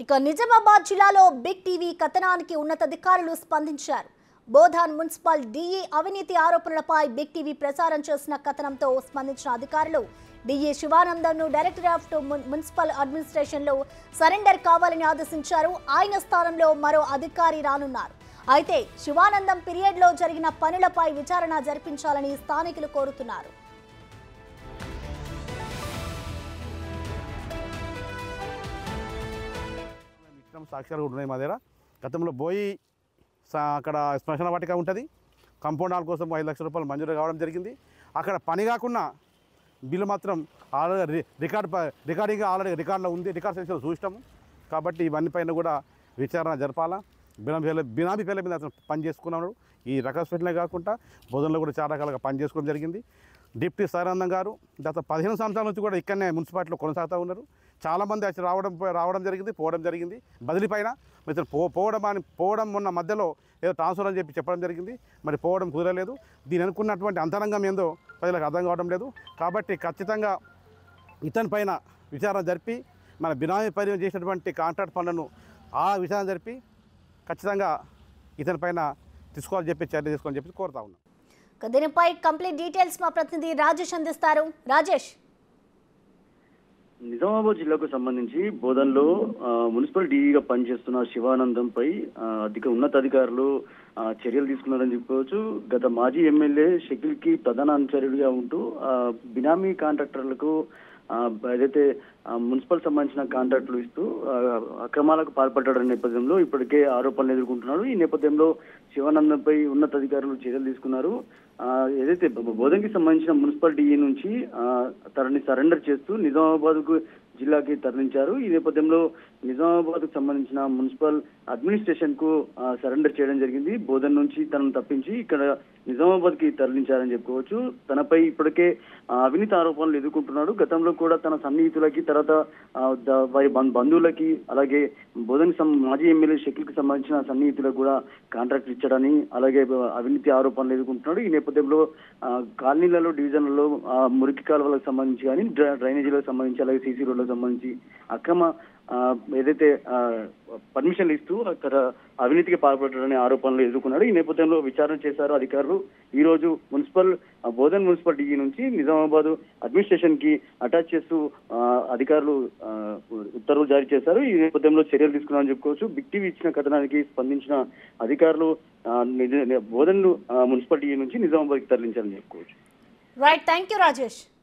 ఇక నిజామాబాద్ జిల్లాలో big TV కథనానికి ఉన్నతాధికారులు స్పందించారు బోధాన్ మున్సిపల్ డీఈ అవినీతి ఆరోపణలపై బిగ్ టీవీ ప్రసారం చేసిన కథనంతో స్పందించిన అధికారులు డీఈ శివానందంను డైరెక్టర్ ఆఫ్ టు మున్- మున్సిపల్ అడ్మినిస్ట్రేషన్లో సరెండర్ కావాలని ఆదేశించారు ఆయన స్థానంలో మరో అధికారి రానున్నారు అయితే శివానందం పీరియడ్లో జరిగిన పనులపై విచారణ జరిపించాలని స్థానికులు కోరుతున్నారు మేము ఇచ్చిన సాక్ష్యాలు కూడా ఉన్నాయి మా దగ్గర గతంలో బోయి సా- అక్కడ శ్మశాన వాటిక ఉంటుంది కంపౌండ్ హాల్ కోసం ఐదు లక్షల రూపాయలు మంజూరు కావడం జరిగింది అక్కడ పని కాకుండా బిల్లు మాత్రం ఆల్రెడీ రి- రికార్డ్ ప- రికార్డింగ్ ఆల్రెడీ రికార్డులో ఉంది రికార్డ్ సెక్షన్ చూసినాము కాబట్టి ఇవన్నీ పైన కూడా విచారణ జరపాలా బినామీ పేర్ల బినామీ పేర్ల మీద అతను పని చేసుకున్నాడు ఈ రకాస్పేటలే కాకుండా బోధనలో కూడా చాలా రకాలుగా పని చేసుకోవడం జరిగింది డిప్టీ సారానందం గారు గత పదిహేను సంవత్సరాల నుంచి కూడా ఇక్కడనే మున్సిపాలిటీలో కొనసాగుతూ ఉన్నారు చాలామంది వచ్చి రావడం రావడం జరిగింది పోవడం జరిగింది బదిలీ పైన ఇతను పో పోవడం అని పోవడం మొన్న మధ్యలో ఏదో ట్రాన్స్ఫర్ అని చెప్పి చెప్పడం జరిగింది మరి పోవడం కుదరలేదు దీని అనుకున్నటువంటి అంతరంగం ఏందో ప్రజలకు అర్థం కావడం లేదు కాబట్టి ఖచ్చితంగా ఇతని పైన విచారణ జరిపి మన బినామీ పరిచయం చేసినటువంటి కాంట్రాక్ట్ పనులను ఆ విచారణ జరిపి ఖచ్చితంగా ఇతని పైన తీసుకోవాలని చెప్పి చర్య తీసుకోవాలని చెప్పి కోరుతా ఉన్నాం ఇక దీనిపై కంప్లీట్ డీటెయిల్స్ మా ప్రతినిధి రాజేష్ అందిస్తారు రాజేష్ నిజామాబాద్ జిల్లాకు సంబంధించి బోధన్లో ఆ, మున్సిపల్ డీఈగా పనిచేస్తున్న శివానందంపై ఆ, అధిక ఉన్నతాధికారులు ఆ, చర్యలు తీసుకున్నారని చెప్పుకోవచ్చు గత మాజీ ఎమ్మెల్యే షకిల్ కి ప్రధాన అనుచరుడిగా ఉంటూ ఆ, బినామీ కాంట్రాక్టర్లకు ఆ, ఏదైతే ఆ, మున్సిపల్ సంబంధించిన కాంట్రాక్టులు ఇస్తూ ఆ, అక్రమాలకు పాల్పడ్డాడనే నేపథ్యంలో ఇప్పటికే ఆరోపణలు ఎదుర్కొంటున్నాడు ఈ నేపథ్యంలో శివానందంపై ఉన్నతాధికారులు చర్యలు తీసుకున్నారు ఆ, ఏదైతే బ- బోధన్కి సంబంధించిన మున్సిపల్ డిఈ నుంచి ఆ, తనని సరెండర్ చేస్తూ నిజామాబాద్ కు జిల్లాకి తరలించారు ఈ నేపథ్యంలో నిజామాబాద్ కు సంబంధించిన మున్సిపల్ అడ్మినిస్ట్రేషన్ కు ఆ, సరెండర్ చేయడం జరిగింది బోధన్ నుంచి తనను తప్పించి ఇక్కడ నిజామాబాద్ కి తరలించారని చెప్పుకోవచ్చు తనపై ఇప్పటికే ఆ, అవినీతి ఆరోపణలు ఎదుర్కొంటున్నాడు గతంలో కూడా తన సన్నిహితులకి తర్వాత ఆ, ద- వారి బం- బంధువులకి అలాగే బోధన్ సం- మాజీ ఎమ్మెల్యే షకిల్ కి సంబంధించిన సన్నిహితులకు కూడా కాంట్రాక్ట్ ఇచ్చడని అలాగే బ- అవినీతి ఆరోపణలు ఎదుర్కొంటున్నాడు ఈ నేపథ్యంలో ఆ, కాలనీలలో డివిజన్లలో ఆ, మురికి కాలువలకు సంబంధించి కానీ డ్ర- డ్రైనేజీలకు సంబంధించి అలాగే సీసీ రోడ్లకు సంబంధించి అక్రమ ఆ, ఏదైతే ఆ, పర్మిషన్లు ఇస్తూ అక్కడ అవినీతికి పాల్పడ్డారనే ఆరోపణలు ఎదుర్కొన్నాడు ఈ నేపథ్యంలో విచారణ చేశారు అధికారులు ఈ రోజు మున్సిపల్ ఆ, బోధన్ మున్సిపల్ డిఈ నుంచి నిజామాబాద్ అడ్మినిస్ట్రేషన్ కి అటాచ్ చేస్తూ ఆ, అధికారులు ఆ, ఉత్తర్వులు జారీ చేశారు ఈ నేపథ్యంలో చర్యలు తీసుకున్నారని చెప్పుకోవచ్చు బిగ్ టీవీ ఇచ్చిన కథనానికి స్పందించిన అధికారులు ఆ, నిజ- బోధన్ మున్సిపల్ డిఈ నుంచి నిజామాబాద్కి తరలించారని చెప్పుకోవచ్చు రైట్ థ్యాంక్ యూ రాజేష్